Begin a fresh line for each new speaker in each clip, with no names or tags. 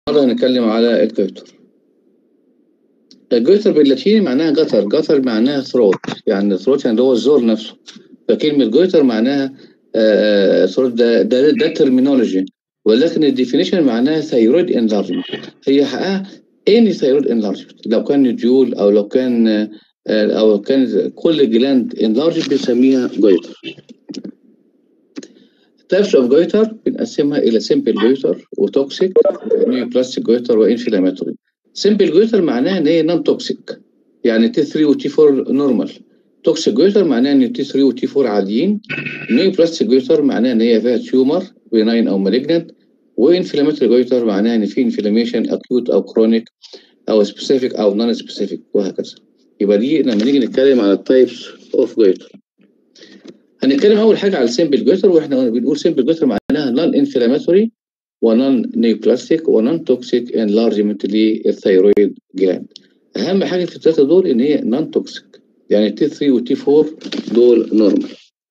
النهارده هنتكلم على الجويتر الجويتر باللاتيني معناها جتر جتر معناها ثروت يعني ثروت يعني اللي هو الزور نفسه فكلمة جويتر معناها ثروت ده ده, ده ترمينولوجي ولكن الديفينيشن معناها ثيرويد انلارجمنت هي حقها اني ثيرويد انلارجمنت لو كان نوديول او لو كان آه، او كان كل جلاند انلارج بنسميها جويتر تايبس اوف جويتر بنقسمها الى سمبل جويتر وتوكسيك بلاستيك جويتر وانفلاماتوري سمبل جويتر معناها ان هي نون توكسيك يعني تي 3 وتي 4 نورمال توكسيك جويتر معناها ان تي 3 وتي 4 عاديين نيو بلاستيك جويتر معناها ان هي فيها تيومر بيناين او مالجنت وانفلاماتوري جويتر معناها ان في انفلاميشن اكيوت او كرونيك او سبيسيفيك او نون سبيسيفيك وهكذا يبقى دي لما نيجي نتكلم على التايبس اوف جويتر هنتكلم اول حاجه على السمبل جويتر واحنا بنقول سمبل جويتر معناها نون انفلاماتوري ونون نيوبلاستيك ونون توكسيك انلارجمنت للثيرويد جلاند اهم حاجه في الثلاثه دول ان هي نون توكسيك يعني تي 3 وتي 4 دول نورمال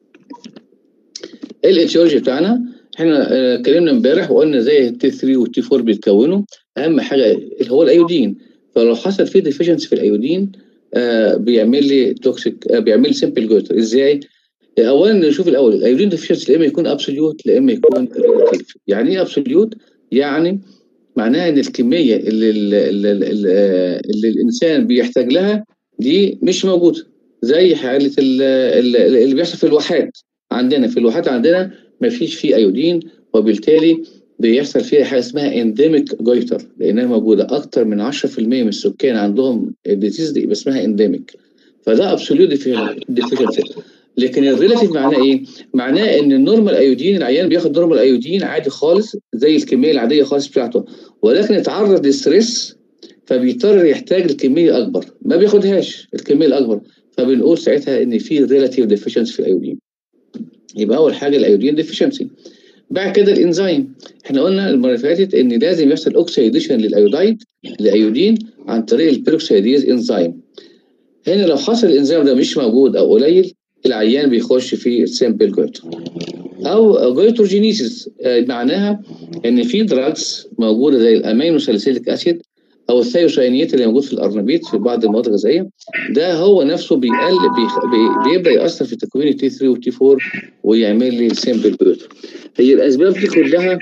ايه الاتيولوجي بتاعنا احنا آه، اتكلمنا امبارح وقلنا ازاي التي 3 والتي 4 بيتكونوا اهم حاجه اللي هو الايودين فلو حصل فيه ديفيشنسي في الايودين آه بيعمل لي توكسيك آه بيعمل لي سمبل جويتر ازاي؟ اولا نشوف الاول الايودين ديفيشنسي يا اما يكون ابسوليوت يا اما يكون ريلاتيف يعني ايه ابسوليوت؟ يعني معناها ان الكميه اللي, اللي, اللي, اللي, اللي الانسان بيحتاج لها دي مش موجوده زي حاله ال- ال- اللي بيحصل في الواحات عندنا في الواحات عندنا ما فيش فيه ايودين وبالتالي بيحصل فيها حاجه اسمها انديميك جويتر لانها موجوده اكتر من 10% من السكان عندهم الديزيز دي يبقى اسمها انديميك فده ابسوليوت ديفيشنسي لكن الريلاتيف معناه ايه؟ معناه ان النورمال ايودين العيان بياخد نورمال ايودين عادي خالص زي الكميه العاديه خالص بتاعته ولكن اتعرض للستريس فبيضطر يحتاج لكميه اكبر ما بياخدهاش الكميه الاكبر فبنقول ساعتها ان في ريلاتيف ديفيشنسي في الايودين يبقى اول حاجه الايودين ديفيشنسي بعد كده الانزيم احنا قلنا المره اللي فاتت ان لازم يحصل اوكسيديشن للايودايد الايودين عن طريق البيروكسيديز انزيم هنا لو حصل الانزيم ده مش موجود او قليل العيان بيخش في السمبل جويتر او جويتروجينيسيس آه، معناها ان في دراجز موجوده زي الامينو ساليسيليك اسيد او الثيوساينيات اللي موجود في الارنبيط في بعض المواد الغذائيه ده هو نفسه بيقل بيخ... بي... بيبدا ياثر في تكوين التي 3 والتي 4 ويعمل لي سمبل جويتر هي الاسباب دي كلها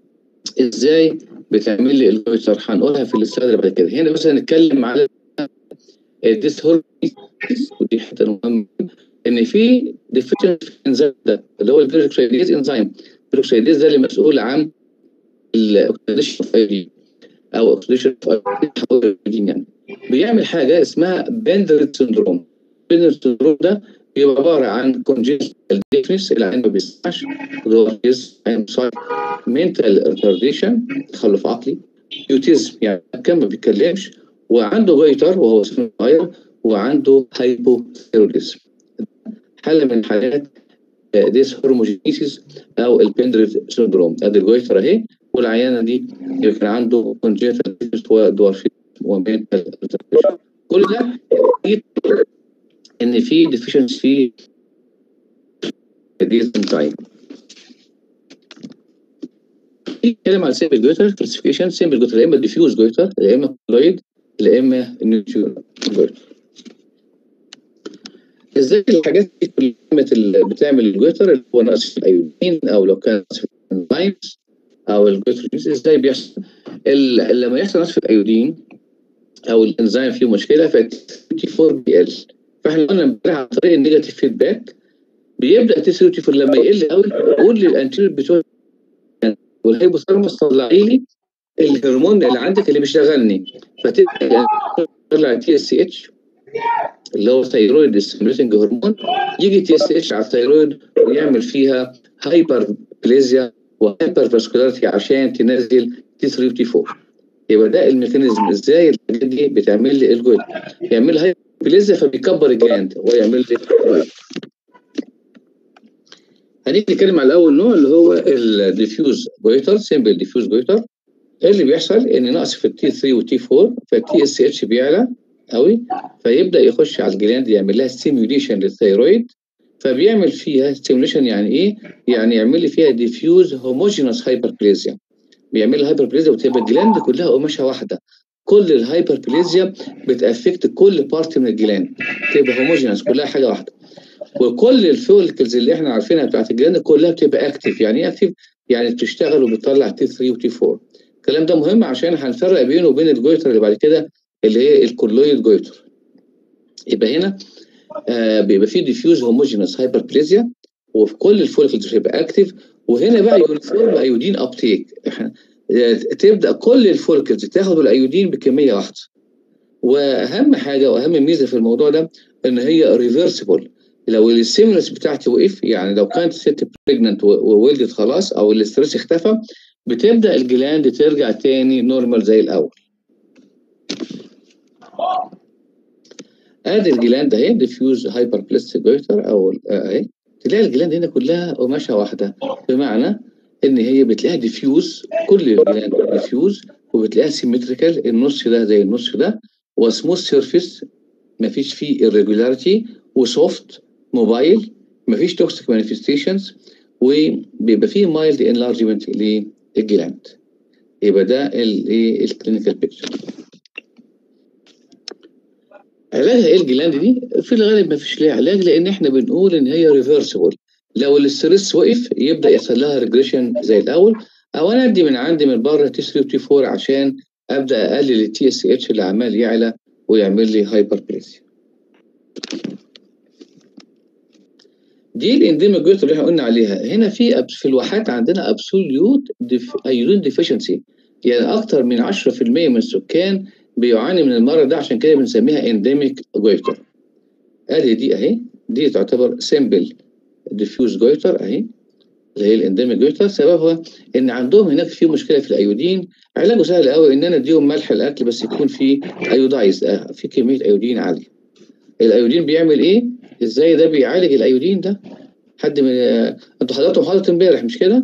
ازاي بتعمل لي الجويتر هنقولها في السلايد اللي بعد كده هنا مثلا نتكلم على الديس ودي حته مهمه ان في ديفيشنسي في الانزيم ده اللي هو البيروكسيديز انزيم البيروكسيديز ده اللي مسؤول عن الاكسيديشن اوف ايودين او اوكسيديشن اوف ايودين يعني بيعمل حاجه اسمها بندر سندروم بندر سندروم ده بيبقى عباره عن كونجنتال ديفنس العين ما بيسمعش منتال ريتارديشن تخلف عقلي يوتيزم يعني كان ما بيتكلمش وعنده جويتر وهو سن صغير وعنده هايبوثيروديزم حاله من حالات ديس هرموجينيسيس او البندريت سندروم ادي الجويتر اهي والعيانه دي كان عنده كونجنتال ودوارفيزم ومنتال ريتارديشن كل ده يؤكد ان في ديفيشنسي في ديز انزيم نتكلم على سيمبل جويتر كلاسيفيكيشن سيمبل جويتر يا اما ديفيوز جويتر يا اما كلويد يا اما نيوترال جويتر ازاي الحاجات دي كلها اللي بتعمل الجويتر اللي هو نقص في الايودين او لو كان نقص في الانزيمز او الجويتر ازاي بيحصل ال- لما يحصل نقص في الايودين او الانزيم فيه مشكله فالتي 4 بيقل فاحنا قلنا امبارح عن طريق النيجاتيف فيدباك بيبدا تي 4 لما يقل قوي قول للانتيريور بتوع والهيبوثالاموس طلعي لي الهرمون اللي عندك اللي بيشغلني فتبدا تطلع تي اس اتش اللي هو ثيرويد ستيموليتنج هرمون يجي تي اس اتش على الثيرويد ويعمل فيها هايبر بليزيا وهايبر فاسكولاريتي عشان تنزل تي 3 وتي 4 يبقى ده الميكانيزم ازاي الحاجات دي بتعمل لي الجويد يعمل هايبر بليزيا فبيكبر الجلاند ويعمل لي جويد هنيجي نتكلم على اول نوع اللي هو الديفيوز جويتر سيمبل ديفيوز جويتر ايه اللي بيحصل ان نقص في التي 3 والتي 4 فالتي اس اتش بيعلى قوي فيبدا يخش على الجلاند يعمل لها ستيميوليشن للثيرويد فبيعمل فيها ستيميوليشن يعني ايه؟ يعني يعمل لي فيها ديفيوز هوموجينوس هايبربليزيا بيعمل هايبربليزيا وتبقى الجلاند كلها قماشه واحده كل الهايبربليزيا بتافكت كل بارت من الجلاند تبقى هوموجينس كلها حاجه واحده وكل الفولكلز اللي احنا عارفينها بتاعت الجلاند كلها بتبقى اكتف يعني ايه اكتف يعني بتشتغل وبتطلع تي 3 وتي 4 الكلام ده مهم عشان هنفرق بينه وبين الجويتر اللي بعد كده اللي هي الكولويد جويتر يبقى هنا آه بيبقى فيه ديفيوز هوموجينس هايبربليزيا وفي كل الفوليكلز بيبقى اكتف وهنا بقى يونيفورم ايودين ابتيك احنا تبدا كل الفوليكلز تاخد الايودين بكميه واحده واهم حاجه واهم ميزه في الموضوع ده ان هي ريفرسبل لو السيمولس بتاعتي وقف يعني لو كانت ست بريجننت وولدت خلاص او الاسترس اختفى بتبدا الجلاند ترجع تاني نورمال زي الاول ادي الجلاند اهي ديفيوز هايبر بلاستيك جويتر او اهي تلاقي الجلاند هنا كلها قماشه واحده بمعنى ان هي بتلاقيها ديفيوز كل الجلاند ديفيوز وبتلاقيها سيمتريكال النص ده زي النص ده وسموث سيرفيس مفيش فيه irregularity وسوفت موبايل مفيش توكسيك مانيفستيشنز وبيبقى فيه مايلد انلارجمنت للجلاند يبقى ده الايه الكلينيكال بيكتشر علاجها ايه الجلاند دي؟ في الغالب ما فيش ليها علاج لان احنا بنقول ان هي ريفرسبل لو الاسترس وقف يبدا يحصل لها ريجريشن زي الاول او انا ادي من عندي من بره تي 3 وتي 4 عشان ابدا اقلل التي اس اتش اللي عمال يعلى ويعمل لي هايبر بريسيا دي الانديميك جويتر اللي احنا قلنا عليها هنا في في الواحات عندنا ابسوليوت ايودين ديفيشنسي يعني اكتر من 10% من السكان بيعاني من المرض ده عشان كده بنسميها انديميك جويتر ادي دي اهي دي تعتبر سيمبل ديفيوز جويتر اهي اللي هي الانديميك جويتر سببها ان عندهم هناك في مشكله في الايودين علاجه سهل قوي ان انا اديهم ملح الاكل بس يكون فيه ايودايز في كميه ايودين عاليه الايودين بيعمل ايه ازاي ده بيعالج الايودين ده حد من انتوا حضرتوا محاضره امبارح مش كده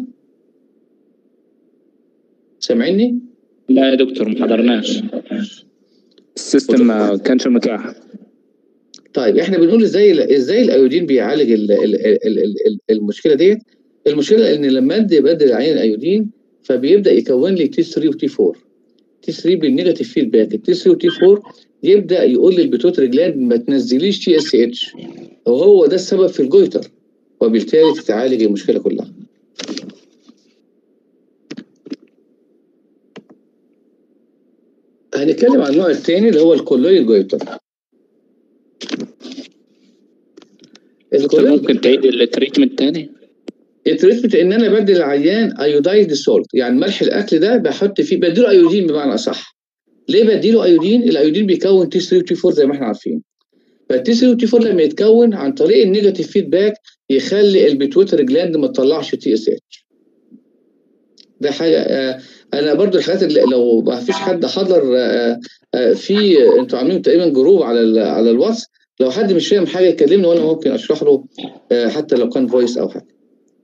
سامعيني
لا يا دكتور ما حضرناش السيستم ما كانش متاح
طيب احنا بنقول ازاي ازاي الايودين بيعالج ال ال ال ال المشكله ديت المشكله ان لما ادي بدل عين الايودين فبيبدا يكون لي تي 3 وتي 4 تي 3 بالنيجاتيف فيدباك التي 3 وتي 4 يبدا يقول للبيتوتري جلاند ما تنزليش تي اس اتش وهو ده السبب في الجويتر وبالتالي تتعالج المشكله كلها هنتكلم عن النوع الثاني اللي هو الكولويد جويتر
دكتور ممكن تعيد التريتمنت تاني؟
التريتمنت ان انا بدي العيان ايودايد سولت يعني ملح الاكل ده بحط فيه بديله ايودين بمعنى اصح ليه بديله ايودين؟ الايودين بيكون تي 3 وتي 4 زي ما احنا عارفين فالتي 3 وتي 4 لما يتكون عن طريق النيجاتيف فيدباك يخلي البيتويتر جلاند ما تطلعش تي اس اتش ده حاجه آه انا برضو الحاجات اللي لو ما فيش حد حضر آه آه في انتوا عاملين تقريبا جروب على على الواتس لو حد مش فاهم حاجه يكلمني وانا ممكن اشرح له حتى لو كان فويس او حاجه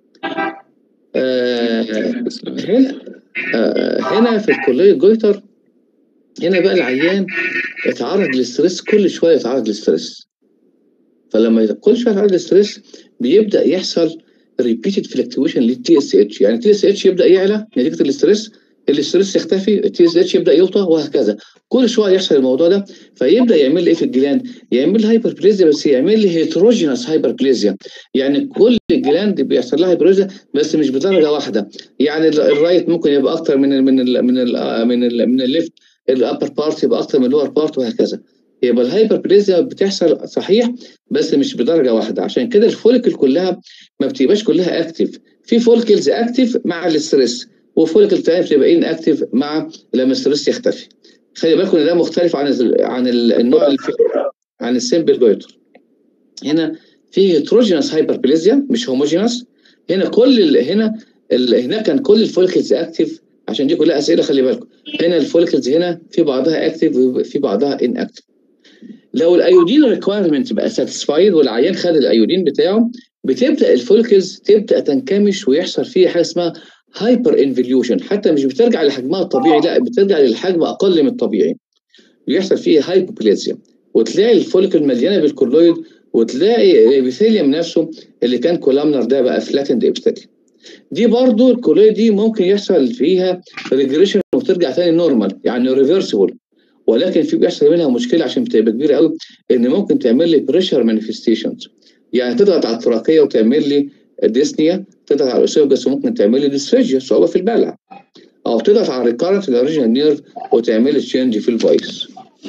هنا هنا في الكليه جويتر هنا بقى العيان اتعرض للستريس كل شويه يتعرض للستريس فلما كل شويه يتعرض للستريس بيبدا يحصل ريبيتد فلكتويشن للتي اس اتش يعني التي اس اتش يبدا يعلى نتيجه الاستريس الاستريس يختفي التي اس اتش يبدا يوطى وهكذا كل شويه يحصل الموضوع ده فيبدا يعمل لي ايه في الجلاند يعمل لي هايبربليزيا بس يعمل لي هيتروجينس هايبربليزيا يعني كل الجلاند بيحصل لها هايبربليزيا بس مش بدرجه واحده يعني الرايت ممكن يبقى اكتر من ال من ال من ال من ال من الليفت الابر بارت يبقى اكتر من اللور بارت وهكذا يبقى الهايبربليزيا بتحصل صحيح بس مش بدرجه واحده عشان كده الفوليكل كلها ما بتبقاش كلها اكتف في فوليكلز اكتف مع الاستريس وفوليكل تاني بتبقى ان اكتف مع لما الاستريس يختفي خلي بالكم ان ده مختلف عن ال عن ال النوع اللي في عن السيمبل جويتر هنا في هيتروجينس هايبربليزيا مش هوموجينس هنا كل ال هنا ال هنا كان كل الفوليكلز اكتف عشان دي كلها اسئله خلي بالكم هنا الفوليكلز هنا في بعضها اكتف وفي بعضها ان اكتف لو الايودين ريكوايرمنت بقى ساتيسفايد والعيان خد الايودين بتاعه بتبدا الفوليكلز تبدا تنكمش ويحصل فيها حاجه اسمها هايبر انفليوشن حتى مش بترجع لحجمها الطبيعي لا بترجع للحجم اقل من الطبيعي بيحصل فيه هايبوبليزيا وتلاقي الفوليكل مليانه بالكولويد وتلاقي الابيثيليوم نفسه اللي كان كولامنر ده بقى فلاتند ابيثيليوم دي برضو الكولويد دي ممكن يحصل فيها ريجريشن وترجع تاني نورمال يعني ريفرسبل ولكن في بيحصل منها مشكله عشان بتبقى كبيره قوي ان ممكن تعمل لي بريشر مانيفستيشنز يعني تضغط على التراكيه وتعمل لي ديسنيا تضغط على الاسوفجس وممكن تعمل لي ديسفيجيا صعوبه في البلع او تضغط على الريكارنت الاوريجينال نيرف وتعمل لي تشينج في الفويس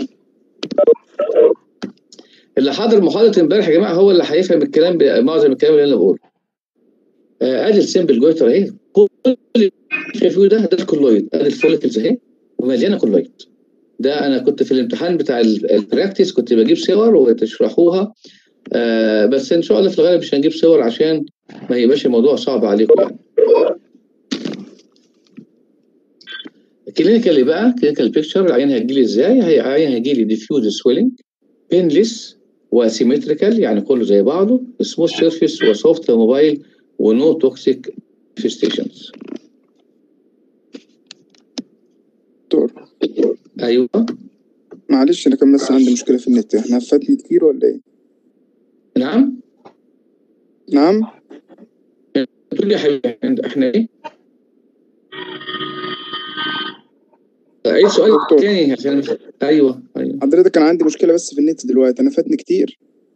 اللي حاضر محاضره امبارح يا جماعه هو اللي هيفهم الكلام معظم الكلام اللي انا بقوله آه، ادي السمبل جويتر اهي كل اللي شايفوه ده ده الكولويد ادي الفوليكلز اهي ومليانه كولويد ده انا كنت في الامتحان بتاع ال- البراكتس كنت بجيب صور وتشرحوها آه بس ان شاء الله في الغالب مش هنجيب صور عشان ما يبقاش الموضوع صعب عليكم يعني الكلينيكال بقى كلينيكال بيكتشر العيان هيجي لي ازاي؟ هي- العيان هيجي لي ديفيوز سويلنج بينلس واسيمتريكال يعني كله زي بعضه سموث سيرفيس وسوفت موبايل ونو توكسيك فيستيشنز
دكتور
ايوه
معلش انا كان بس عندي مشكله في النت احنا فاتني كتير ولا ايه
نعم
نعم
تقول لي يا حبيبي عند- احنا ايه؟ اي سؤال
دكتور.
تاني عشان ايوه ايوه
حضرتك كان عندي مشكله بس في النت دلوقتي انا فاتني كتير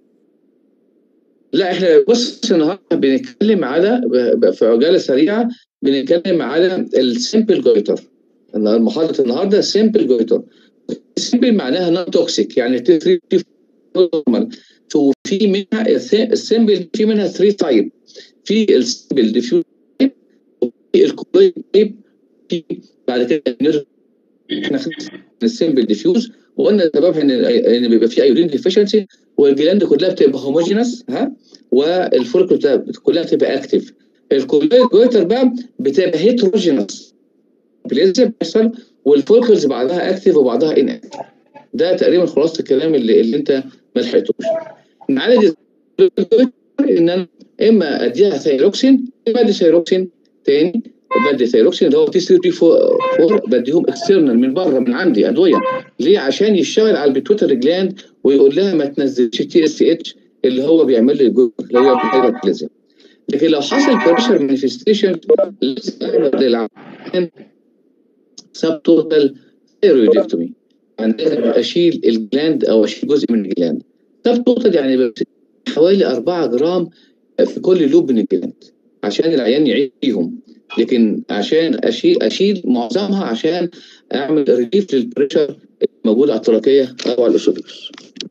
لا احنا بص النهارده بنتكلم على ب- ب- في عجاله سريعه بنتكلم على السيمبل جويتر محاضره النهارده سيمبل جويتر سيمبل معناها نون توكسيك يعني تفري نورمال وفي منها السيمبل في منها 3 تايب في السيمبل ديفيوز تايب وفي الكولويد تايب في بعد كده النيرف احنا خدنا السيمبل ديفيوز وقلنا سببها ان ان بيبقى في ايودين ديفيشنسي والجلاند كلها بتبقى هوموجينس ها والفولكل بتاع- كلها بتبقى اكتف الكولويد جويتر بقى بتبقى هيتروجينس بليزر بيحصل والفولكلز بعضها اكتف وبعضها ان اكتف ده تقريبا خلاصه الكلام اللي, اللي انت ما لحقتوش نعالج الجويتر ان انا اما اديها ثايروكسين اما ادي ثايروكسين تاني بدي ثايروكسين اللي هو تي 3 تي 4 بديهم اكسترنال من بره من عندي ادويه ليه عشان يشتغل على البيتوتري جلاند ويقول لها ما تنزلش تي اس اتش اللي هو بيعمل لي الجو اللي هو الهايبربليزم لكن لو حصل بريشر مانيفستيشن لازم اعمل للعيان سب توتال ثيرويدكتومي يعني لازم اشيل الجلاند او اشيل جزء من الجلاند سب توتال يعني بيبقى حوالي 4 جرام في كل لوب من الجلاند عشان العيان يعيهم لكن عشان اشيل اشيل معظمها عشان اعمل ريليف للبريشر الموجود على التراكيه او على الاسودوس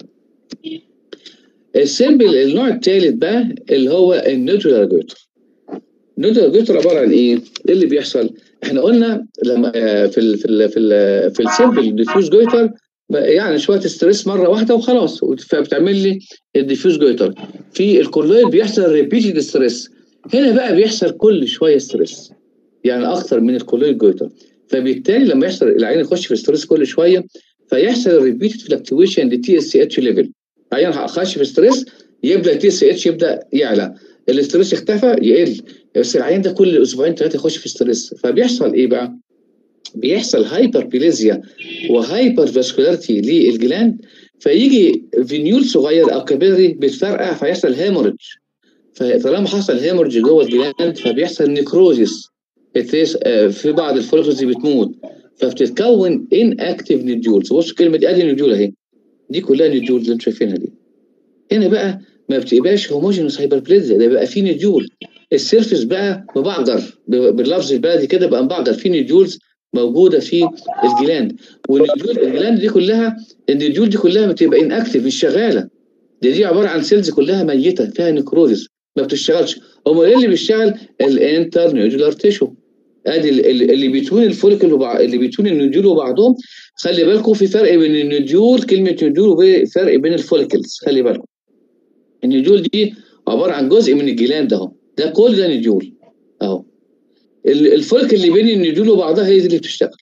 السيمبل النوع الثالث بقى اللي هو النيوترال جوتر النيوترال جوتر عباره عن ايه؟ ايه اللي بيحصل؟ احنا قلنا لما آه، في ال في ال في ال في السيمبل ديفيوز جوتر يعني شويه ستريس مره واحده وخلاص فبتعمل لي الديفيوز جوتر في الكورلويد بيحصل ريبيتد ستريس هنا بقى بيحصل كل شويه ستريس يعني اكتر من الكولويد جوتر فبالتالي لما يحصل العين يخش في ستريس كل شويه فيحصل ريبيتد فلكتويشن للتي اس اتش ليفل عين خش في ستريس يبدا التي اس اتش يبدا يعلى الاستريس اختفى يقل بس العين ده كل اسبوعين ثلاثه يخش في ستريس فبيحصل ايه بقى؟ بيحصل هايبر بليزيا وهايبر فاسكولاريتي للجلاند فيجي فينيول صغير او كابيلري بيتفرقع فيحصل هيموريدج فطالما حصل هيموريدج جوه الجلاند فبيحصل نيكروزيس التيس- آه، في بعض الفولكلز دي بتموت فبتتكون ان اكتيف نيدجولز بص كلمه دي ادي نيدجول اهي دي كلها نيدجولز اللي انتم شايفينها دي هنا بقى ما بتبقاش هوموجينوس هايبربليزيا ده بيبقى فيه نيدجول السيرفيس بقى مبعجر ب- باللفظ البلدي كده بقى مبعجر فيه نيدجولز موجوده في الجلاند والنيدجول الجلاند دي كلها النيدجول دي كلها بتبقى ان اكتيف مش شغاله دي دي عباره عن سيلز كلها ميته فيها نيكروزيس ما بتشتغلش امال ايه اللي بيشتغل الانتر نيودولار تيشو ادي ال- ال- اللي بيتون الفوليكل وبع... اللي بيتون النوديول وبعضهم خلي بالكم في فرق بين النوديول كلمه نوديول وفرق بين الفوليكلز خلي بالكم النوديول دي عباره عن جزء من الجلاند اهو ده كل ده نوديول اهو ال- الفوليكل اللي بين النوديول وبعضها هي دي اللي بتشتغل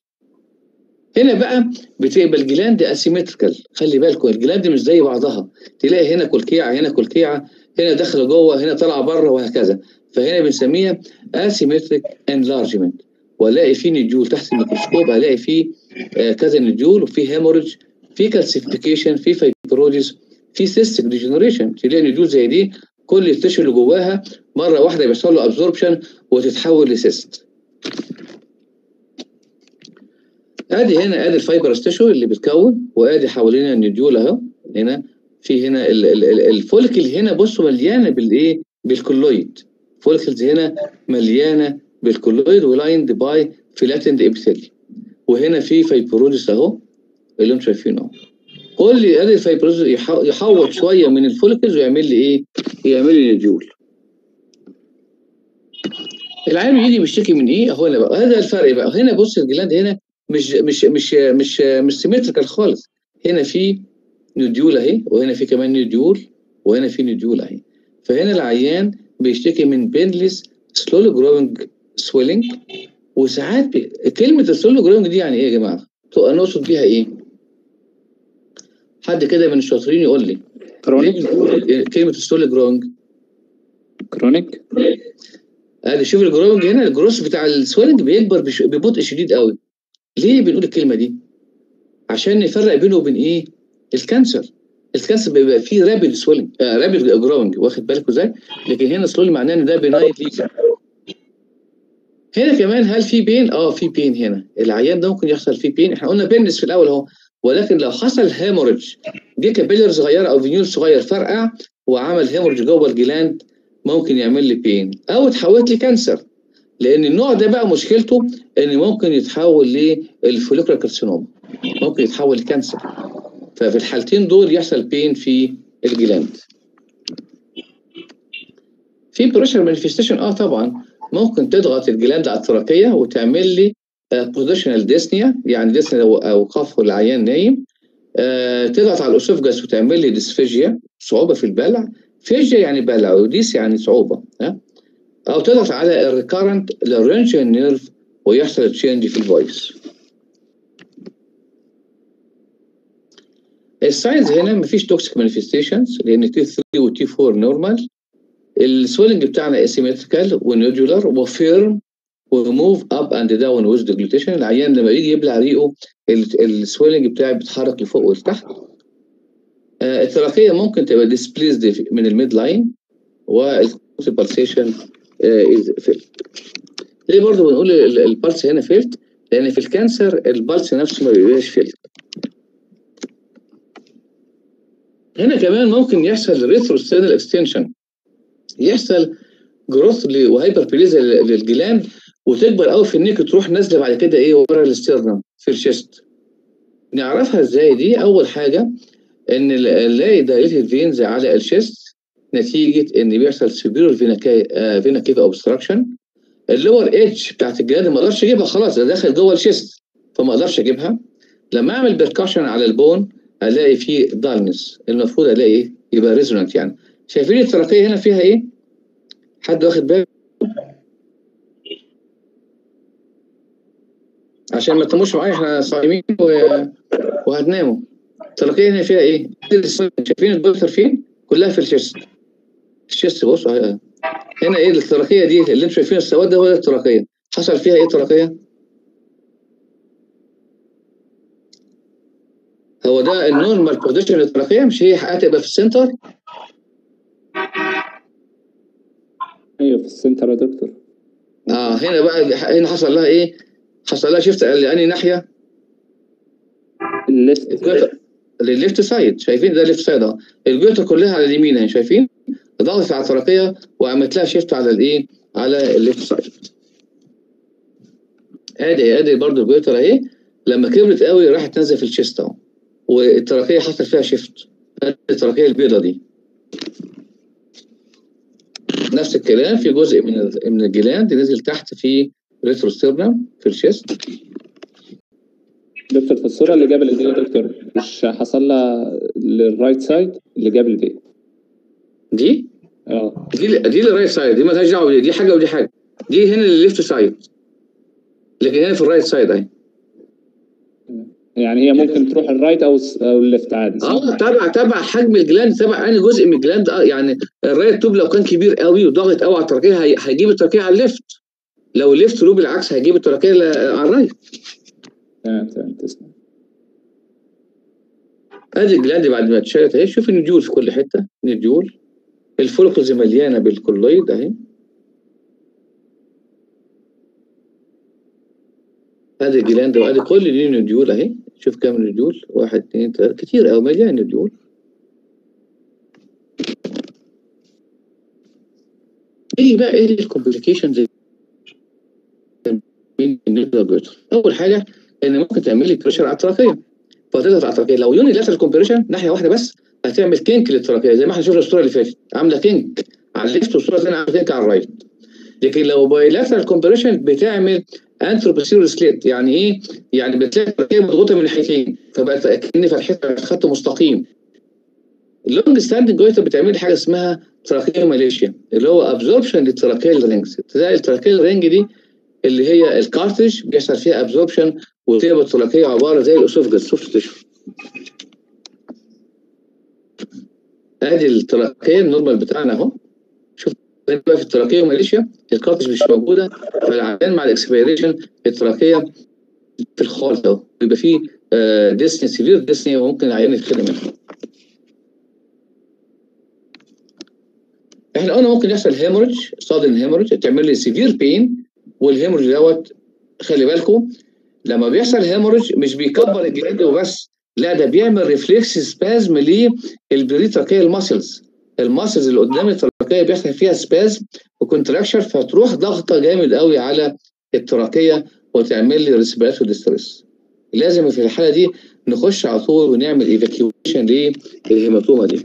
هنا بقى بتبقى الجلاند اسيمتريكال خلي بالكم الجلاند مش زي بعضها تلاقي هنا كلكيعه هنا كلكيعه هنا داخله جوه هنا طالعه بره وهكذا فهنا بنسميها اسيمتريك انلارجمنت والاقي فيه نجول تحت الميكروسكوب هلاقي فيه آه، كذا نجول وفي هيموريدج في كالسيفيكيشن في فايبروزيس في سيستيك ديجنريشن تلاقي نجول زي دي كل التشو اللي جواها مره واحده بيحصل له ابزوربشن وتتحول لسيست ادي هنا ادي الفايبر تيشو اللي بتكون وادي حوالينا النيوديول اهو هنا في هنا ال- ال- ال- الفولكل هنا بصوا مليانه بالايه بالكولويد فولكلز هنا مليانه بالكولويد ولايند باي فلاتند ابيثيل وهنا في فايبروزس اهو اللي انتم شايفينه اهو كل ادي الفايبروزس يح- يحوط شويه من الفولكلز ويعمل لي ايه؟ يعمل لي نيوديول العيان يجي بيشتكي من ايه؟ هو هنا بقى هذا الفرق بقى هنا بص الجلاند هنا مش مش مش مش مش سيمتريكال خالص هنا في نوديول اهي وهنا في كمان نوديول وهنا في نوديول اهي فهنا العيان بيشتكي من بينلس سلولو جروينج سويلنج وساعات بي... كلمه السلولو جروينج دي يعني ايه يا جماعه؟ تبقى نقصد بيها ايه؟ حد كده من الشاطرين يقول لي ليه
كرونيك
بنقول كلمه السلولو جروينج؟
كرونيك
ادي شوف الجروينج هنا الجروس بتاع السويلنج بيكبر بش... ببطء شديد قوي ليه بنقول الكلمه دي؟ عشان نفرق بينه وبين ايه؟ الكانسر الكانسر بيبقى فيه رابيد سويلنج آه رابيد جروينج واخد بالك ازاي؟ لكن هنا سلولي معناه ان ده بنايت ليجن هنا كمان هل في بين؟ اه في بين هنا العيان ده ممكن يحصل فيه بين احنا قلنا بينس في الاول اهو ولكن لو حصل هيموريدج دي كابيلر صغيره او فينيول صغير فرقع وعمل هيموريدج جوه الجلاند ممكن يعمل لي بين او اتحولت لي كانسر لان النوع ده بقى مشكلته ان ممكن يتحول للفوليكولار كارسينوما ممكن يتحول لكانسر ففي الحالتين دول يحصل بين في الجلاند في بريشر مانيفستيشن اه طبعا ممكن تضغط الجلاند على التراكيه وتعمل لي بوزيشنال ديسنيا يعني ديسنيا او أو قف العيان نايم آه تضغط على الاسوفجاس وتعمل لي ديسفيجيا صعوبه في البلع فيجيا يعني بلع وديس يعني صعوبه ها او تضغط على الريكارنت لارنجيال نيرف ويحصل تشينج في الفويس الساينز هنا مفيش توكسيك مانيفستيشنز لان تي 3 وتي 4 نورمال السويلنج بتاعنا اسيمتريكال ونودولار وفيرم وموف اب اند داون ويز ديجلوتيشن العيان لما يجي يبلع ريقه السويلنج بتاعي بيتحرك لفوق ولتحت آه التراكيه ممكن تبقى ديسبليزد من الميد لاين والبالسيشن از فيلد ليه برضه بنقول البلس هنا فيلد لان في الكانسر البلس نفسه ما بيبقاش فيلد هنا كمان ممكن يحصل ريتروستينال اكستنشن يحصل جروث وهايبر بليزا للجلاند وتكبر قوي في النيك تروح نازله بعد كده ايه ورا الاسترنم في الشيست نعرفها ازاي دي اول حاجه ان نلاقي دايليتد فينز على الشيست نتيجه ان بيحصل سيفير فينا كيف اوبستراكشن اللور ايدج بتاعت الجلاند ما اقدرش اجيبها خلاص ده داخل جوه الشيست فما اقدرش اجيبها لما اعمل بيركشن على البون الاقي فيه دالنس المفروض الاقي ايه يبقى ريزونانت يعني شايفين التراكيه هنا فيها ايه حد واخد باله عشان ما تناموش معايا احنا صايمين و... وهتناموا التراكيه هنا فيها ايه شايفين البوتر فين كلها في الشيست الشيست بص هنا ايه التراكيه دي اللي انتم شايفين السواد ده هو ده التراكيه حصل فيها ايه تراكيه هو ده النورمال بوزيشن للتراكيه مش هي هتبقى في السنتر
ايوه في السنتر يا دكتور
اه هنا بقى هنا حصل لها ايه حصل لها شفت لاني ناحيه
الليفت
للليفت سايد شايفين ده ليفت سايد اهو الجوتر كلها على اليمين اهي شايفين ضغطت على التراكيه وعملت لها شيفت على الايه على الليفت سايد ادي ادي برضه الجوتر اهي لما كبرت قوي راحت نازله في الشيست اهو والتراكيه حصل فيها شيفت التراكيه البيضه دي نفس الكلام في جزء من من الجلاند نزل تحت في ريتروسترنم في الشيست
دكتور في الصوره اللي قبل دي يا دكتور مش حصل لها للرايت سايد اللي قبل دي
دي
اه
دي دي الرايت سايد دي مالهاش دعوه دي حاجه ودي حاجه دي هنا الليفت سايد لكن هنا في الرايت سايد اهي
يعني هي ممكن تروح الرايت او او الليفت عادي صح؟
اه تبع تبع حجم الجلاند تبع انهي جزء من الجلاند اه يعني الرايت توب لو كان كبير قوي وضاغط قوي على التراكيه هي- هيجيب التراكيه على الليفت لو الليفت لوب بالعكس هيجيب التراكيه ل- على الرايت
تمام تمام تسلم
ادي الجلاند بعد ما اتشالت اهي شوف النجول في كل حته نجول الفولكلز مليانه بالكولويد اهي ادي الجلاند وادي كل دي نوديول اهي شوف كام نوديول واحد اثنين ثلاثه كتير قوي مليان نوديول ايه بقى ايه الكومبليكيشنز اول حاجه ان ممكن تعمل لي بريشر على التراكيه فتضغط على التراكيه لو يوني لاترال كومبريشن ناحيه واحده بس هتعمل كينك للتراكيه زي ما احنا شفنا الصوره اللي فاتت عامله كينك على الليفت والصوره الثانيه عامله كينك على الرايت لكن لو بايلاترال كومبريشن بتعمل انتروبوسيرو سليت يعني ايه؟ يعني بتلاقي التراكيه مضغوطه من الناحيتين فبقت كان فتحتها خط مستقيم اللونج ستاندنج جويتر بتعمل حاجه اسمها تراكيه ماليشيا اللي هو ابزوربشن للتراكيه رينجز تلاقي التراكيه رينج دي اللي هي الكارتج بيحصل فيها ابزوربشن وتبقى التراكيه عباره زي الاسوفجس سوفت تشو ادي التراكيه النورمال بتاعنا اهو شوف بقى في التراكيه وماليشيا الكارتج مش موجوده فالعيان مع الاكسبيريشن التراكيه في الخالص اهو بيبقى فيه ديسني سيفير ديسني وممكن العيان يتخلى منها احنا قلنا ممكن يحصل هيموريج صادن هيموريج تعمل لي سيفير بين والهيموريج دوت خلي بالكم لما بيحصل هيموريج مش بيكبر الجلد وبس لا ده بيعمل ريفلكس سبازم للبريتراكيه الماسلز الماسلز اللي قدام التراكيه بيحصل فيها سبازم وكونتراكشر فتروح ضغطه جامد قوي على التراكيه وتعمل لي ريسبيراتوري ديستريس لازم في الحاله دي نخش على طول ونعمل ايفاكيويشن للهيماتوما دي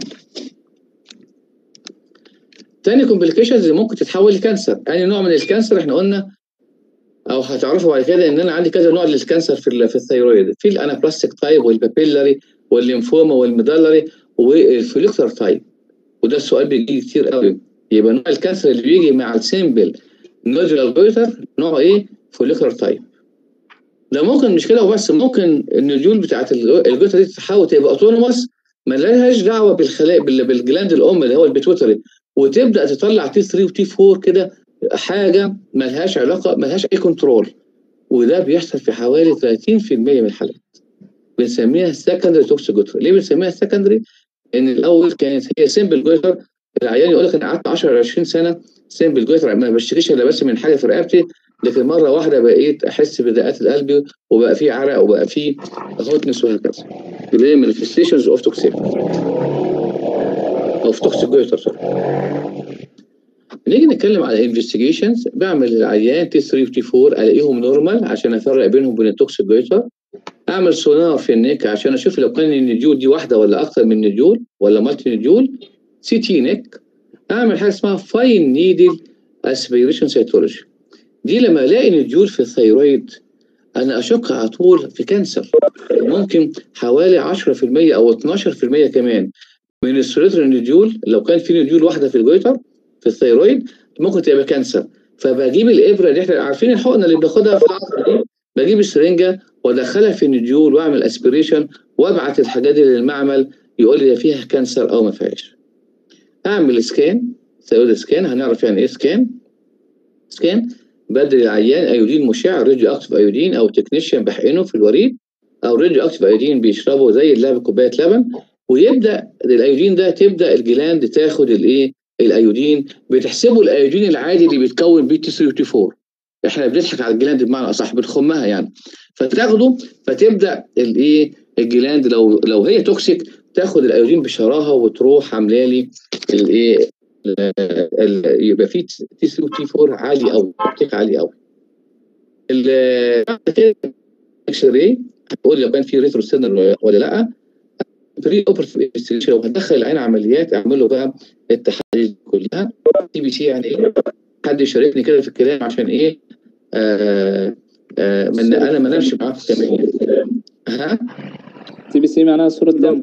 تاني كومبليكيشنز اللي ممكن تتحول لكانسر يعني نوع من الكانسر احنا قلنا او هتعرفوا بعد كده ان انا عندي كذا نوع للكانسر في في الثيرويد في الانابلاستيك تايب والبابيلاري والليمفوما والميدالري والفوليكتر تايب وده السؤال بيجي كتير قوي يبقى نوع الكانسر اللي بيجي مع السيمبل نودولار جويتر نوعه ايه فوليكتر تايب ده ممكن مش كده وبس ممكن النوديول بتاعت الجويتر دي تتحول تبقى اوتونوموس مالهاش دعوه بالخلايا بالجلاند الام اللي هو البيتوتري وتبدا تطلع تي 3 وتي 4 كده حاجه ملهاش علاقه ملهاش اي كنترول وده بيحصل في حوالي 30% من الحالات بنسميها سكندري توكسيك جوتر ليه بنسميها سكندري؟ ان الاول كانت هي سيمبل جوتر العيان يقول لك انا قعدت 10 20 سنه سيمبل جوتر ما بشتكيش الا بس من حاجه في رقبتي لكن مره واحده بقيت احس بدقات القلب وبقى في عرق وبقى في هوتنس وهكذا اللي هي مانيفستيشنز اوف توكسيك اوف توكسيك جوتر سوري نيجي نتكلم على انفستيجيشنز بعمل العيان تي 3 وتي 4 الاقيهم نورمال عشان افرق بينهم وبين التوكسيك جويتر اعمل سونار في النيك عشان اشوف لو كان النجول دي واحده ولا اكثر من نجول ولا مالتي نجول سي تي نيك اعمل حاجه اسمها فاين نيدل اسبيريشن سيتولوجي دي لما الاقي نجول في الثيرويد انا اشك على طول في كانسر ممكن حوالي 10% او 12% كمان من السوليتر نجول لو كان في نجول واحده في الجويتر في الثيرويد ممكن تبقى كانسر فبجيب الابره اللي احنا عارفين الحقنه اللي بناخدها في العصر دي بجيب السرنجه وادخلها في النجول واعمل اسبريشن وابعت الحاجات دي للمعمل يقول لي فيها كانسر او ما فيهاش اعمل سكان ثيرويد سكان هنعرف يعني ايه سكان سكان بدل العيان ايودين مشع راديو اكتف ايودين او تكنيشيان بحقنه في الوريد او راديو اكتف ايودين بيشربه زي اللبن كوبايه لبن ويبدا الايودين ده تبدا الجلاند تاخد الايه الايودين بتحسبوا الايودين العادي اللي بيتكون بيه تي 3 وتي 4 احنا بنضحك على الجلاند بمعنى اصح بنخمها يعني فتاخده فتبدا الايه الجلاند لو لو هي توكسيك تاخد الايودين بشراهه وتروح عامله لي الايه يبقى في تي 3 وتي 4 عالي قوي عالي قوي الاكس راي هتقول لو كان في ريترو سينر ولا لا بري اوبرتيف لو هتدخل العين عمليات اعمل له بقى التحاليل كلها تي بي سي يعني ايه حد يشاركني كده في الكلام عشان ايه آه آه من انا ما نمشي معاكم كمان ها
تي بي سي معناها صوره دم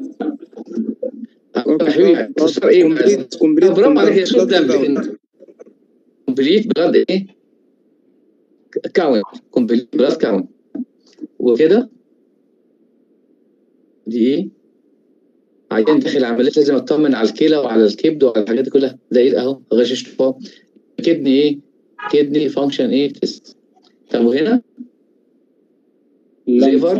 حبيبي تصير ايه برافو عليك يا صوره دم كومبليت بلاد ايه كاونت كومبليت بلاد كاونت وكده دي ايه عيان داخل عمليات لازم اطمن على الكلى وعلى الكبد وعلى الحاجات دي كلها ده ايه اهو غشش كدني ايه كدني فانكشن ايه تيست طب وهنا ليفر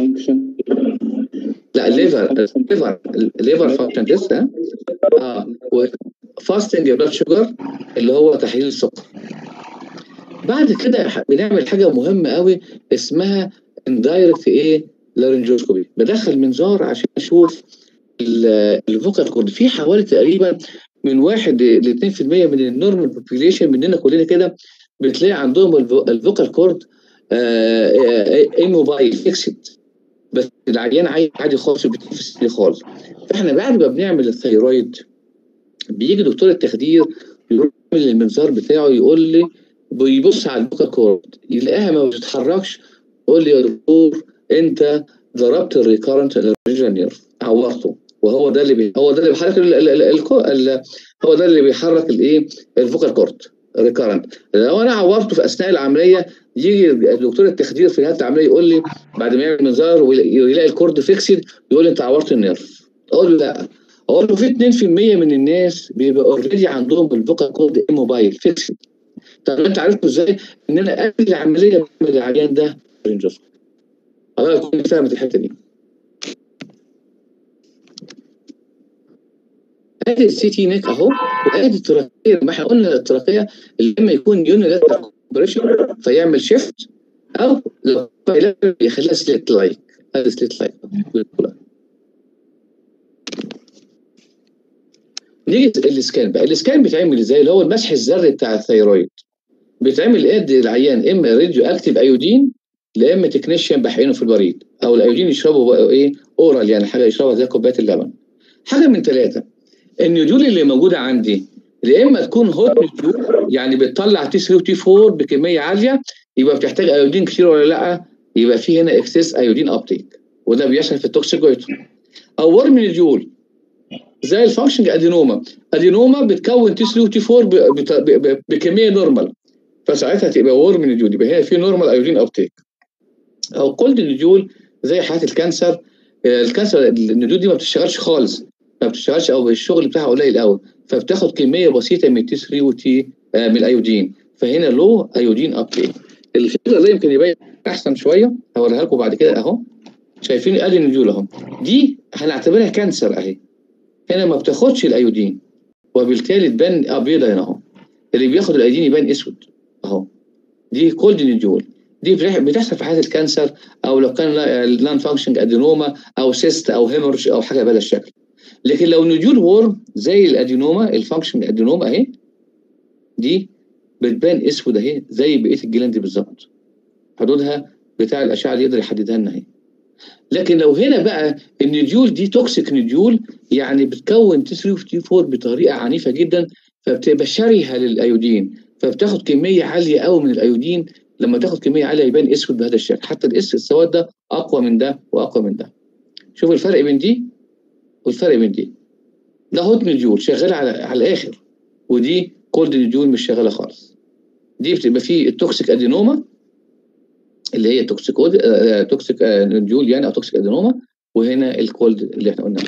لا ليفر ليفر ليفر فانكشن تيست ها اه فاستنج بلاد شوجر اللي هو تحليل السكر بعد كده بنعمل حاجه مهمه قوي اسمها اندايركت ايه لارنجوسكوبي بدخل منظار عشان اشوف الفوكال كورد في حوالي تقريبا من 1 ل 2% من النورمال بوبيليشن مننا كلنا كده بتلاقي عندهم الفوكال كورد ايموبايل فيكسد بس العيان عادي عادي خالص وبيتنفس خالص فاحنا بعد ما بنعمل الثيرويد بيجي دكتور التخدير يروح المنظار بتاعه يقول لي بيبص على الفوكال كورد يلاقيها ما بتتحركش يقول لي يا دكتور انت ضربت الريكارنت الريجنال نيرف عورته وهو ده اللي بي... هو ده اللي بيحرك ال... ال... ال... ال... هو ده اللي بيحرك الايه الفوكال كورد ريكارنت لو انا عورته في اثناء العمليه يجي دكتور التخدير في نهايه العمليه يقول لي بعد ما يعمل منظار ويلاقي الكورد فيكسد يقول لي انت عورت النيرف اقول له لا اقول له في 2% من الناس بيبقى اوريدي عندهم الفوكال كورد موبايل فيكسد طب انت عرفت ازاي ان انا قبل العمليه بعمل العيان ده رينجوس الله يكون فاهمت الحته دي ادي السي تي نيك اهو وادي التراكيه ما احنا قلنا التراكيه اللي اما يكون يونيلاترال كومبريشن فيعمل شيفت او لو يخليها سليت لايك هذا سليت لايك نيجي الاسكان بقى الاسكان بيتعمل ازاي اللي هو المسح الذري بتاع الثيرويد بيتعمل قد العيان اما راديو اكتيف ايودين لا اما تكنيشيان بحقنه في البريد او الايودين يشربوا بقى ايه اورال يعني حاجه يشربها زي كوبايه اللبن حاجه من ثلاثه النيودول اللي موجوده عندي يا اما تكون هوت نيودول يعني بتطلع تي 3 وتي 4 بكميه عاليه يبقى بتحتاج ايودين كتير ولا لا يبقى في هنا اكسس ايودين ابتيك وده بيحصل في التوكسيكويتو او ورم نيودول زي الفانكشن ادينوما ادينوما بتكون تي 3 وتي 4 بكميه نورمال فساعتها تبقى ورم نيودول يبقى هنا في نورمال ايودين ابتيك او كولد نيودول زي حالات الكانسر الكانسر النيودول دي ما بتشتغلش خالص ما بتشتغلش او الشغل بتاعها قليل قوي فبتاخد كميه بسيطه من تي 3 وتي آه من الايودين فهنا لو ايودين ابتيك الفكره ده يمكن يبين احسن شويه هوريها لكم بعد كده اهو شايفين ادي النيودول اهو دي هنعتبرها كانسر اهي هنا ما بتاخدش الايودين وبالتالي تبان ابيضه هنا اهو اللي بياخد الايودين يبان اسود اهو دي كولد نيودول دي بتحصل في حالة الكانسر او لو كان نون فانكشنج ادينوما او سيست او هيمورج او حاجه بهذا الشكل لكن لو نوديول وورم زي الادينوما الفانكشن ادينوما اهي دي بتبان اسود اهي زي بقيه الجلاند بالظبط حدودها بتاع الاشعه اللي يقدر يحددها لنا اهي لكن لو هنا بقى النوديول دي توكسيك نوديول يعني بتكون تي 3 وتي 4 بطريقه عنيفه جدا فبتبقى شرهه للايودين فبتاخد كميه عاليه قوي من الايودين لما تاخد كميه عاليه يبان اسود بهذا الشكل حتى الاس السواد ده اقوى من ده واقوى من ده شوف الفرق بين دي والفرق بين دي ده هوت نوديول شغال على على الاخر ودي كولد نوديول مش شغاله خالص دي بتبقى فيه التوكسيك ادينوما اللي هي توكسيك آه توكسيك آه نوديول يعني او توكسيك ادينوما وهنا الكولد اللي احنا قلنا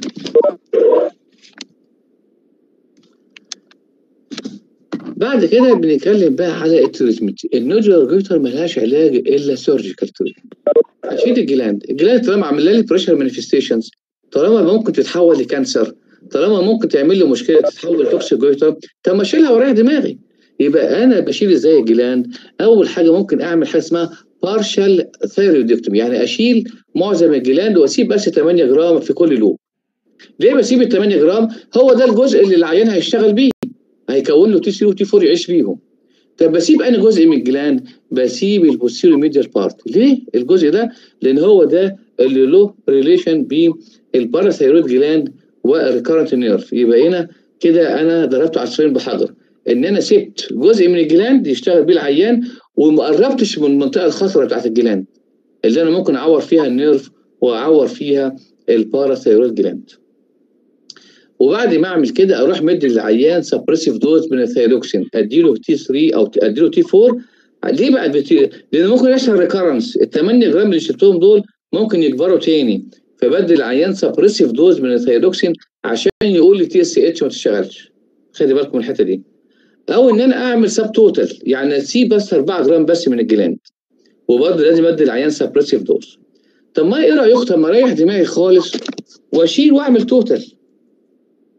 بعد كده بنتكلم بقى على التريتمنت النودولار جويتر ملهاش علاج الا سيرجيكال تريتمنت اشيل الجلاند الجلاند طالما عامله لي بريشر مانيفستيشنز طالما ممكن تتحول لكانسر طالما ممكن تعمل لي مشكله تتحول لتوكسيك جويتر طب ما اشيلها واريح دماغي يبقى انا بشيل ازاي الجلاند اول حاجه ممكن اعمل حاجه اسمها بارشال ثيرويدكتومي يعني اشيل معظم الجلاند واسيب بس 8 جرام في كل لوب ليه بسيب ال 8 جرام هو ده الجزء اللي العيان هيشتغل بيه هيكون له تي 3 وتي 4 يعيش بيهم طب بسيب انا جزء من الجلاند بسيب البوستيريو ميديال بارت ليه الجزء ده لان هو ده اللي له ريليشن بالباراثيرويد جلاند والريكارنت نيرف يبقى هنا كده انا ضربت عصفورين بحجر ان انا سبت جزء من الجلاند يشتغل بيه العيان وما قربتش من المنطقه الخطره بتاعت الجلاند اللي انا ممكن اعور فيها النيرف واعور فيها الباراثيرويد جلاند وبعد ما اعمل كده اروح مدي للعيان سبريسيف دوز من الثيروكسين اديله تي 3 او اديله تي 4 ليه بقى بتي... لان ممكن يحصل ريكارنس ال 8 جرام اللي شربتهم دول ممكن يكبروا تاني فبدي العيان سبريسيف دوز من الثيروكسين عشان يقول لي تي اس اتش ما تشتغلش خلي بالكم من الحته دي او ان انا اعمل سب توتال يعني اسيب بس 4 جرام بس من الجلاند وبرضه لازم ادي العيان سبريسيف دوز طب ما ايه رايك طب ما اريح دماغي خالص واشيل واعمل توتال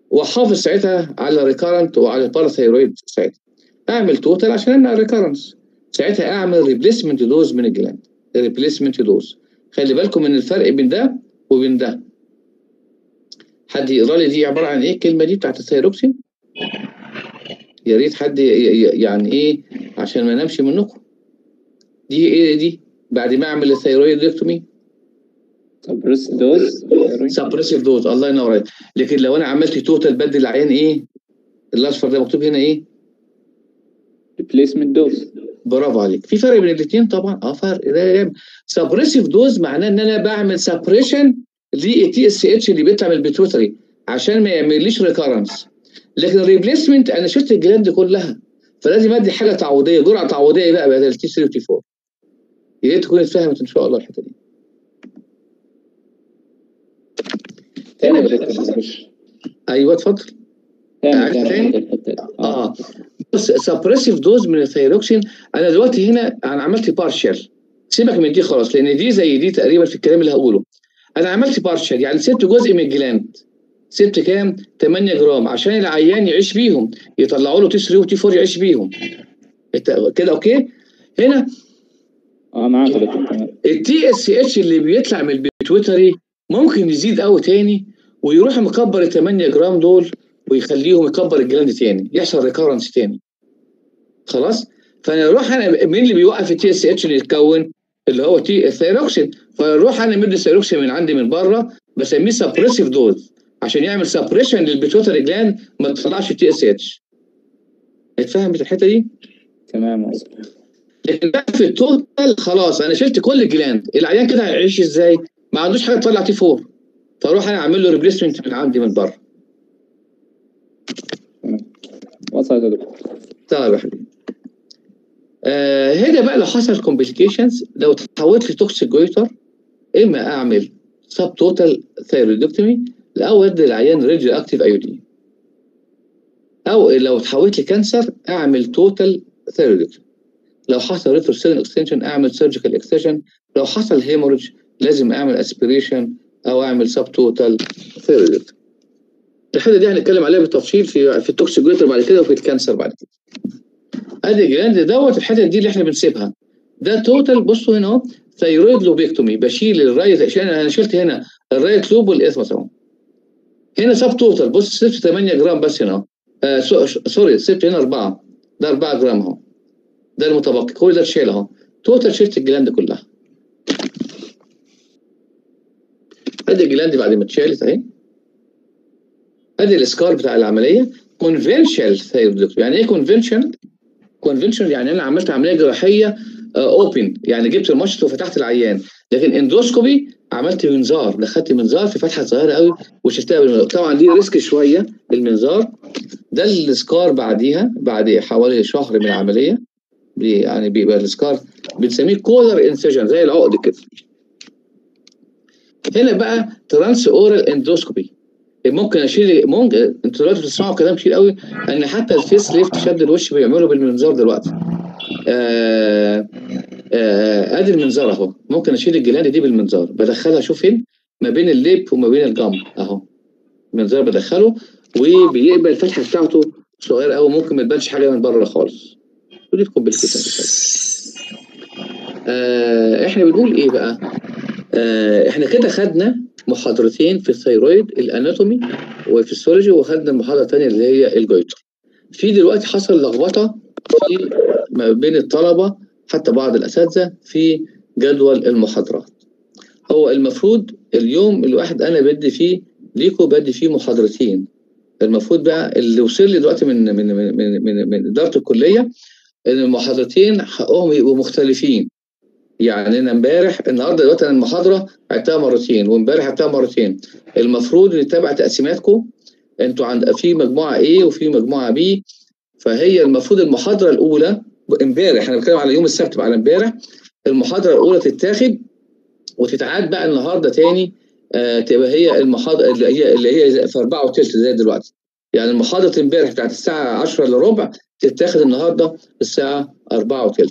واحافظ ساعتها على ريكارنت وعلى الباراثايرويد ساعتها اعمل توتال عشان امنع الريكارنس ساعتها اعمل ريبليسمنت دوز من الجلاند ريبليسمنت دوز خلي بالكم من الفرق بين ده وبين ده حد يقرا لي دي عباره عن ايه الكلمه دي بتاعت الثيروكسين يا ريت حد ي- ي- يعني ايه عشان ما نمشي منكم دي ايه دي بعد ما اعمل الثيرويدكتومي
سبريس دوز
سبريسيف دوز الله ينور عليك لكن لو انا عملت توتال بدل العيان ايه الاصفر ده مكتوب هنا ايه
ريبليسمنت دوز
برافو عليك في فرق بين الاثنين طبعا اه فرق ده جامد سبريسيف دوز معناه ان انا بعمل سبريشن للتي اس اتش اللي بيطلع من البيتوتري عشان ما يعمليش ريكارنس لكن الريبليسمنت انا شلت الجلاند كلها فلازم ادي حاجه تعويضيه جرعه تعويضيه بقى بدل التي 3 وتي 4 يا ريت تكون اتفهمت ان شاء الله الحته دي
تاني يا دكتور مش
ايوه اتفضل
تاني
تاني؟
تاني الحتة دي.
اه بص سبريسيف دوز من الثيروكسين انا دلوقتي هنا انا عملت بارشال سيبك من دي خلاص لان دي زي دي تقريبا في الكلام اللي هقوله انا عملت بارشال يعني سبت جزء من الجلاند سبت كام 8 جرام عشان العيان يعيش بيهم يطلعوا له تي 3 وتي 4 يعيش بيهم إنت كده اوكي هنا
اه معاك يا دكتور تمام
التي اس اتش اللي بيطلع من البيتويتري ممكن يزيد قوي تاني ويروح مكبر ال 8 جرام دول ويخليهم يكبر الجلاند تاني يحصل ريكارنس تاني خلاص فانا اروح انا مين اللي بيوقف التي اس اتش اللي يتكون اللي هو تي الثيروكسين فاروح انا مدي الثيروكسين من عندي من بره بسميه سبريسيف دوز عشان يعمل سبريشن للبيتوتري جلاند ما تطلعش التي اس اتش اتفهمت الحته دي؟
تمام وصل
لكن بقى في التوتال خلاص انا شلت كل الجلاند العيان كده هيعيش ازاي؟ ما عندوش حاجه تطلع تي 4 فاروح انا اعمل له ريبليسمنت من عندي من بره
وصلت يا دكتور
طيب يا حبيبي آه هنا بقى لو حصل كومبليكيشنز لو تحولت لتوكسيك جويتر اما اعمل سب توتال ثيرويدكتومي او ادي العيان ريديو اكتيف ايودين او لو تحولت لكانسر اعمل توتال ثيرويدكتومي لو حصل ريتروسيلن اكستنشن اعمل سيرجيكال اكستنشن لو حصل هيموريج لازم اعمل اسبيريشن او اعمل سب توتال ثيرويدكتومي الحته دي هنتكلم عليها بالتفصيل في في التوكسيك جويتر بعد كده وفي الكانسر بعد كده ادي الجلاند دوت الحته دي اللي احنا بنسيبها ده توتال بصوا هنا اهو ثيرويد لوبيكتومي بشيل الرايت عشان انا شلت هنا الرايت لوب والاثمس اهو هنا سب توتال بص سبت 8 جرام بس هنا اهو آه سو- سوري سبت هنا 4 ده 4 جرام اهو ده المتبقي كل ده اتشال اهو توتال شلت الجلاند كلها ادي الجلاند بعد ما اتشالت اهي ادي السكار بتاع العمليه كونفنشال ثيرويدكتومي يعني ايه كونفنشال كونفنشنال يعني انا عملت عمليه جراحيه اوبن يعني جبت المشط وفتحت العيان لكن اندوسكوبي عملت منظار دخلت منظار في فتحه صغيره قوي وشلتها بالمنظار طبعا دي ريسك شويه المنظار ده السكار بعديها بعد حوالي شهر من العمليه بي- يعني بيبقى السكار بنسميه كولر انسجن زي العقد كده هنا بقى ترانس اورال اندوسكوبي ممكن اشيل ممكن انتوا دلوقتي بتسمعوا كلام كتير قوي ان حتى الفيس ليفت شد الوش بيعملوا بالمنظار دلوقتي آه آه ادي المنظار اهو ممكن اشيل الجلاند دي بالمنظار بدخلها شوف فين ما بين الليب وما بين الجم اهو المنظار بدخله وبيقبل الفتحه بتاعته صغيره قوي ممكن ما تبانش حاجه من بره خالص ودي الكومبليكيشن آه احنا بنقول ايه بقى آه احنا كده خدنا محاضرتين في الثيرويد الاناتومي والفسيولوجي وخدنا المحاضره الثانيه اللي هي الجويتر في دلوقتي حصل لخبطه في ما بين الطلبه حتى بعض الاساتذه في جدول المحاضرات هو المفروض اليوم الواحد انا بدي فيه ليكو بدي فيه محاضرتين المفروض بقى اللي وصل لي دلوقتي من من من من, من, من اداره الكليه ان المحاضرتين حقهم يبقوا مختلفين يعني انا امبارح النهارده دلوقتي انا المحاضره عدتها مرتين وامبارح عدتها مرتين المفروض نتابع تقسيماتكم انتوا عند في مجموعه A وفي مجموعه B فهي المفروض المحاضره الاولى امبارح انا بتكلم على يوم السبت على امبارح المحاضره الاولى تتاخد وتتعاد بقى النهارده تاني آه تبقى هي المحاضره اللي هي اللي هي في 4 وثلث زي دلوقتي يعني المحاضره امبارح بتاعت الساعه 10 الا ربع تتاخد النهارده الساعه 4 وثلث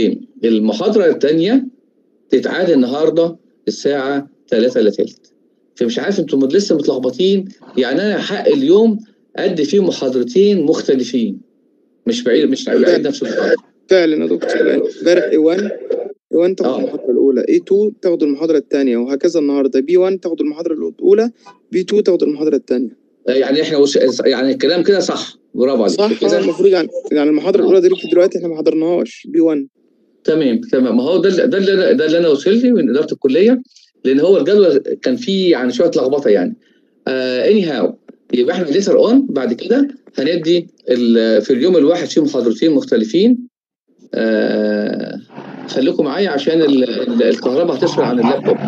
والمحاضره الثانيه تتعاد النهارده الساعه 3 الا ثلث فمش عارف انتم لسه متلخبطين يعني انا حق اليوم ادي فيه محاضرتين مختلفين مش بعيد مش بعيد نفس الحاجه
فعلا يا دكتور يعني امبارح اي 1 اي 1 تاخد
آه.
المحاضره الاولى اي 2 تاخد المحاضره الثانيه وهكذا النهارده بي 1 تاخد المحاضره الاولى بي 2 تاخد المحاضره الثانيه
يعني احنا وش... يعني الكلام كده صح برافو عليك
صح
كده
آه، المفروض يعني يعني المحاضره الاولى دي دلوقتي احنا ما حضرناهاش بي 1
تمام تمام ما هو ده اللي- ده اللي أنا- ده اللي انا وصل لي من اداره الكليه لان هو الجدول كان فيه يعني شويه لخبطه يعني اني هاو يبقى احنا ليتر اون بعد كده هندي ال- في اليوم الواحد فيه محاضرتين مختلفين آه خليكم معايا عشان ال- ال- الكهرباء هتسرع عن اللابتوب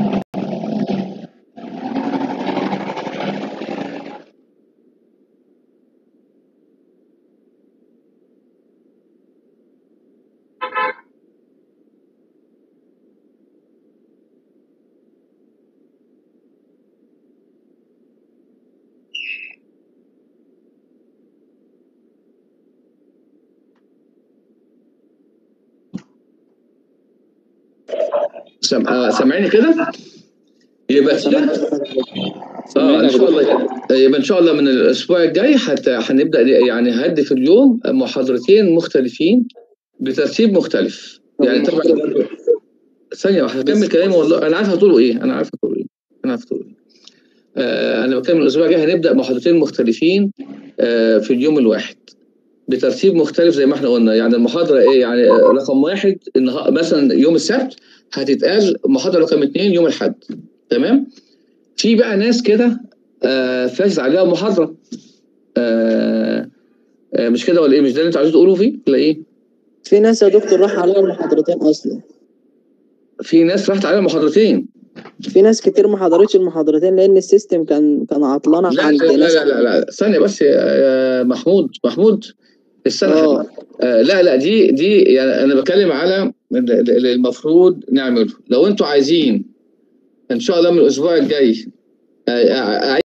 سم... آه سامعيني كده؟ يبقى كده اه ان شاء الله يبقى ان شاء الله من الاسبوع الجاي حتى هنبدا يعني هدي في اليوم محاضرتين مختلفين بترتيب مختلف يعني طبعا ثانيه واحده هكمل كلامي والله انا عارف هتقولوا ايه انا عارف هتقولوا ايه انا عارف هتقولوا ايه آه انا بتكلم الاسبوع الجاي هنبدا محاضرتين مختلفين آه في اليوم الواحد بترتيب مختلف زي ما احنا قلنا يعني المحاضره ايه يعني رقم واحد النها- مثلا يوم السبت هتتقال محاضره رقم اثنين يوم الاحد تمام في بقى ناس كده آه فاز عليها محاضره آه آه مش كده ولا ايه مش ده اللي انتوا عايزين تقولوا فيه ولا ايه
في ناس يا دكتور راح عليها المحاضرتين اصلا
في ناس راحت عليها محاضرتين
في ناس كتير ما حضرتش المحاضرتين لان السيستم كان كان عطلان
لا
عند
لا لا
ناس
لا, لا, لا. ثانيه بس يا يا محمود محمود استنى
اه
آه لا لا دي دي يعني انا بتكلم على اللي المفروض نعمله لو انتوا عايزين ان شاء الله من الاسبوع الجاي آه، آه،